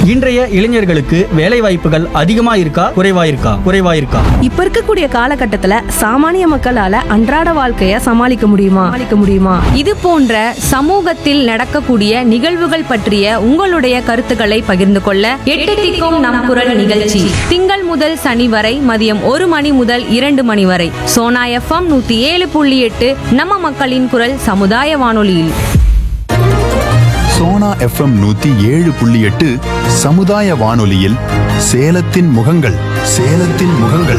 இன்றைய இளைஞர்களுக்கு வேலை வாய்ப்புகள் அதிகமா இருக்கா குறைவா இருக்கா குறைவா இருக்கா இப்ப இருக்கக்கூடிய காலகட்டத்துல சாமானிய மக்களால அன்றாட வாழ்க்கைய சமாளிக்க முடியுமா சமாளிக்க முடியுமா இது போன்ற சமூகத்தில் நடக்கக்கூடிய நிகழ்வுகள் பற்றிய உங்களுடைய கருத்துக்களை பகிர்ந்து கொள்ள எட்டு திக்கும் நம் குரல் நிகழ்ச்சி திங்கள் முதல் சனி வரை மதியம் ஒரு மணி முதல் இரண்டு மணி வரை சோனா எஃப்எம் நூத்தி ஏழு புள்ளி எட்டு நம்ம மக்களின் குரல் சமுதாய வானொலியில் சோனா எஃப்எம் நூத்தி ஏழு புள்ளி எட்டு சமுதாய வானொலியில் சேலத்தின் முகங்கள் சேலத்தின் முகங்கள்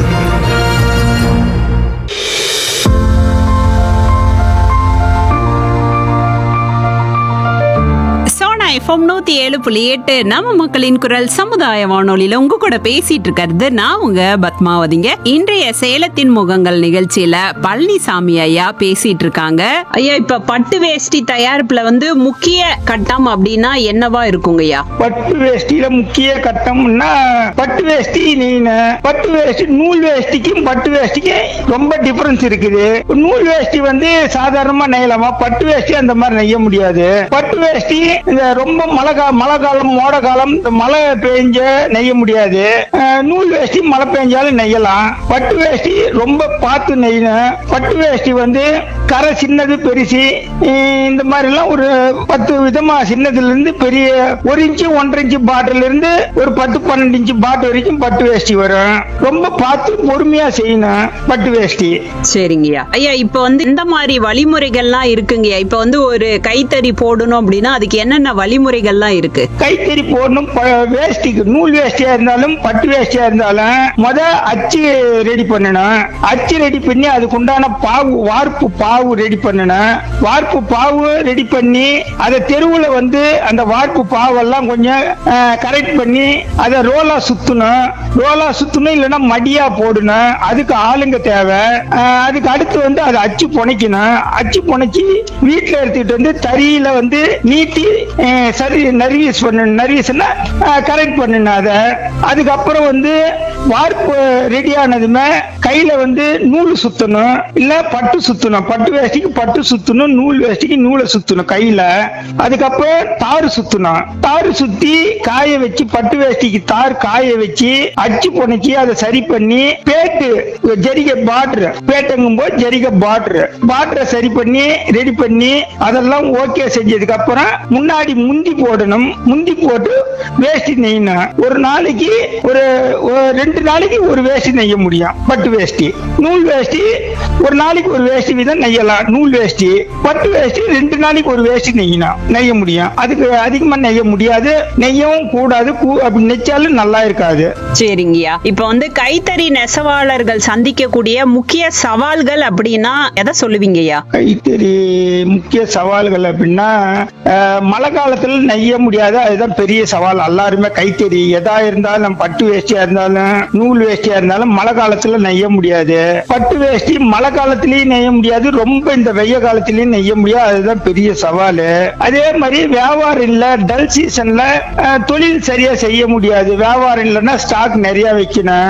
சோனா எஃப்எம் நூத்தி ஏழு புள்ளி எட்டு நம்ம மக்களின் குரல் சமுதாய வானொலியில உங்க கூட பேசிட்டு இருக்கிறது நான் உங்க பத்மாவதிங்க இன்றைய சேலத்தின் முகங்கள் நிகழ்ச்சியில பழனிசாமி ஐயா பேசிட்டு இருக்காங்க ஐயா இப்ப பட்டு வேஷ்டி தயாரிப்புல வந்து முக்கிய கட்டம் அப்படின்னா என்னவா இருக்குங்க ஐயா பட்டு வேஷ்டியில முக்கிய கட்டம்னா பட்டு வேஷ்டி நீன பட்டு வேஷ்டி நூல் வேஷ்டிக்கும் பட்டு வேஷ்டிக்கும் ரொம்ப டிஃபரன்ஸ் இருக்குது நூல் வேஷ்டி வந்து சாதாரணமா நெய்யலாமா பட்டு வேஷ்டி அந்த மாதிரி நெய்ய முடியாது பட்டு வேஷ்டி இந்த ரொம்ப மழை கா மழை காலம் மோட காலம் இந்த மழை பெஞ்ச நெய்ய முடியாது அஹ், நூல் வேஷ்டி மழை பெஞ்சாலும் நெய்யலாம் பட்டு வேஷ்டி ரொம்ப பார்த்து நெய்யணும் பட்டு வேஷ்டி வந்து கரை சின்னது பெருசு அஹ், இந்த மாதிரி எல்லாம் ஒரு பத்து விதமா சின்னதுல இருந்து பெரிய ஒரு இன்ச்சு ஒன்றரை இன்ச்சு பாட்டில் இருந்து ஒரு பத்து பன்னெண்டு இன்ச்சு பாட்டு வரைக்கும் பட்டு வேஷ்டி வரும் ரொம்ப பார்த்து பொறுமையா செய்யணும் பட்டு வேஷ்டி சரிங்கய்யா ஐயா இப்ப வந்து இந்த மாதிரி வழிமுறைகள்லாம் இருக்குங்கய்யா இப்ப வந்து ஒரு கைத்தறி போடணும் அப்படின்னா அதுக்கு என்னென்ன வழிமுறைகள்லாம் இருக்கு கைத்தறி போடணும் ப- வேஷ்டிக்கு நூல் வேஷ்டியா இருந்தாலும் பட்டு வேஷ்டியா இருந்தாலும் முத அச்சு ரெடி பண்ணணும் அச்சு ரெடி பண்ணி அதுக்கு உண்டான பாவு வார்ப்பு பாவு ரெடி பண்ணணும் வார்ப்பு பாவு ரெடி பண்ணி அதை தெருவுல வந்து அந்த வார்ப்பு பாவெல்லாம் கொஞ்சம் கரெக்ட் பண்ணி அதை ரோலா சுத்தணும் ரோலா சுத்தணும் இல்லைன்னா மடியா போடணும் அதுக்கு ஆளுங்க தேவை அஹ், அதுக்கு அடுத்து வந்து அதை அச்சு புனைக்கணும் அச்சு புனைச்சி வீட்டுல எடுத்துக்கிட்டு வந்து தறியில வந்து நீட்டி அஹ், சரி நர்வீஸ் பண்ணணும் நர்வீஸ்னா கரெக்ட் பண்ணணும் அதை அதுக்கப்புறம் வந்து வார்ப்பு ரெடி ஆனதுமே கையில வந்து நூல் சுத்தணும் இல்ல பட்டு சுத்தணும் பட்டு வேஷ்டிக்கு பட்டு சுத்தணும் நூல் வேஷ்டிக்கு நூலை சுத்தணும் கையில அதுக்கப்புறம் தாறு சுத்தணும் தாறு சுத்தி காய வச்சு பட்டு வேஷ்டிக்கு தார் காய வச்சு அச்சு புனைச்சி அதை சரி பண்ணி பேட்டு ஜரிகை பார்டர் பேட்டுங்கும் போது ஜரிகை பார்டர் பார்டரை சரி பண்ணி ரெடி பண்ணி அதெல்லாம் ஓகே செஞ்சதுக்கு அப்புறம் முன்னாடி முந்தி போடணும் முந்தி போட்டு வேஷ்டி நெய்யணும் ஒரு நாளைக்கு ஒரு ஒரு ரெண்டு நாளைக்கு ஒரு வேஷ்டி நெய்ய முடியும் பட்டு வேஷ்டி நூல் வேஷ்டி ஒரு நாளைக்கு ஒரு வேஷ்டி வீதம் நெய்யலாம் நூல் வேஷ்டி பட்டு வேஷ்டி ரெண்டு நாளைக்கு ஒரு வேஷ்டி நெய்யணும் நெய்ய முடியும் அதுக்கு அதிகமா நெய்ய முடியாது நெய்யவும் கூடாது கூ- அப்படி நெச்சாலும் நல்லா இருக்காது சரிங்கய்யா இப்ப வந்து கைத்தறி நெசவாளர்கள் சந்திக்கக்கூடிய முக்கிய சவால்கள் அப்படின்னா எதை சொல்லுவீங்கய்யா கைத்தறி முக்கிய சவால்கள் அப்படின்னா அஹ், மழை காலத்துல நெய்ய முடியாது அதுதான் பெரிய சவால் எல்லாருமே கைத்தறி எதா இருந்தாலும் பட்டு வேஷ்டியா இருந்தாலும் நூல் வேஷ்டியா இருந்தாலும் மழை காலத்துல நெய்ய முடியாது பட்டு வேஷ்டி மழை காலத்திலயும் நெய்ய முடியாது ரொம்ப இந்த வெய்ய காலத்திலயும் நெய்ய முடியாது அதுதான் பெரிய சவால் அதே மாதிரி வியாபாரம் இல்ல டல் சீசன்ல அஹ், தொழில் சரியா செய்ய முடியாது வியாபாரம் இல்லைன்னா ஸ்டாக் நிறைய வைக்கணும்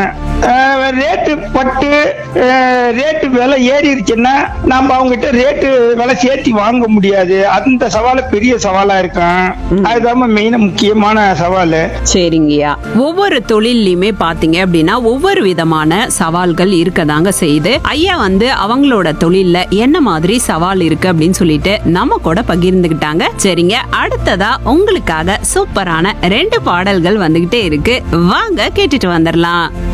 ரேட்டு பட்டு ரேட்டு விலை ஏறிடுச்சுன்னா நம்ம அவங்ககிட்ட ரேட்டு விலை சேர்த்தி வாங்க முடியாது அந்த சவால் பெரிய சவாலா இருக்கும் அதுதான் மெயினா முக்கியமான சவால் சரிங்கய்யா ஒவ்வொரு தொழில்லையுமே பாத்தீங்க அப்படின்னா ஒவ்வொரு விதமான சவால்கள் இருக்கதாங்க செய்யுது ஐயா வந்து அவங்களோட தொழில்ல என்ன மாதிரி சவால் இருக்கு அப்படின்னு சொல்லிட்டு நம்ம கூட பகிர்ந்துகிட்டாங்க சரிங்க அடுத்ததா உங்களுக்காக சூப்பரான ரெண்டு பாடல்கள் வந்துகிட்டே இருக்கு வாங்க கேட்டுட்டு வந்துடலாம்